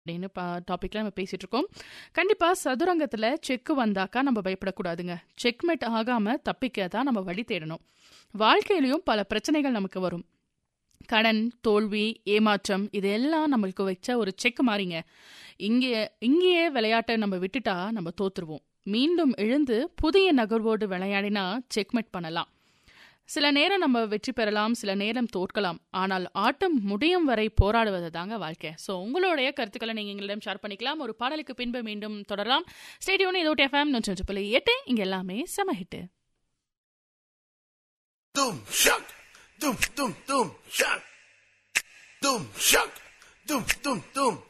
அப்படின்னு டாபிக்ல நம்ம பேசிட்டு இருக்கோம் கண்டிப்பா சதுரங்கத்துல செக் வந்தாக்கா நம்ம பயப்படக்கூடாதுங்க செக்மெட் ஆகாம தப்பிக்க தான் நம்ம வழி தேடணும் வாழ்க்கையிலயும் பல பிரச்சனைகள் நமக்கு வரும் கடன் தோல்வி ஏமாற்றம் இது எல்லாம் நம்மளுக்கு வச்ச ஒரு செக் மாறிங்க இங்கே இங்கேயே விளையாட்டை நம்ம விட்டுட்டா நம்ம தோத்துருவோம் மீண்டும் எழுந்து புதிய நகர்வோடு விளையாடினா செக்மெட் பண்ணலாம் சில நேரம் நம்ம வெற்றி பெறலாம் சில நேரம் தோற்கலாம் ஆனால் ஆட்டம் முடியும் வரை போராடுவது தாங்க வாழ்க்கை ஸோ உங்களுடைய கருத்துக்களை நீங்கள் எங்களிடம் ஷேர் பண்ணிக்கலாம் ஒரு பாடலுக்கு பின்பு மீண்டும் தொடரலாம் ஸ்டேடியோன்னு இதோட எஃப்எம் நூற்றி புள்ளி எட்டு இங்கே எல்லாமே செம hit Doom shock, doom doom doom shock, doom shock, doom doom doom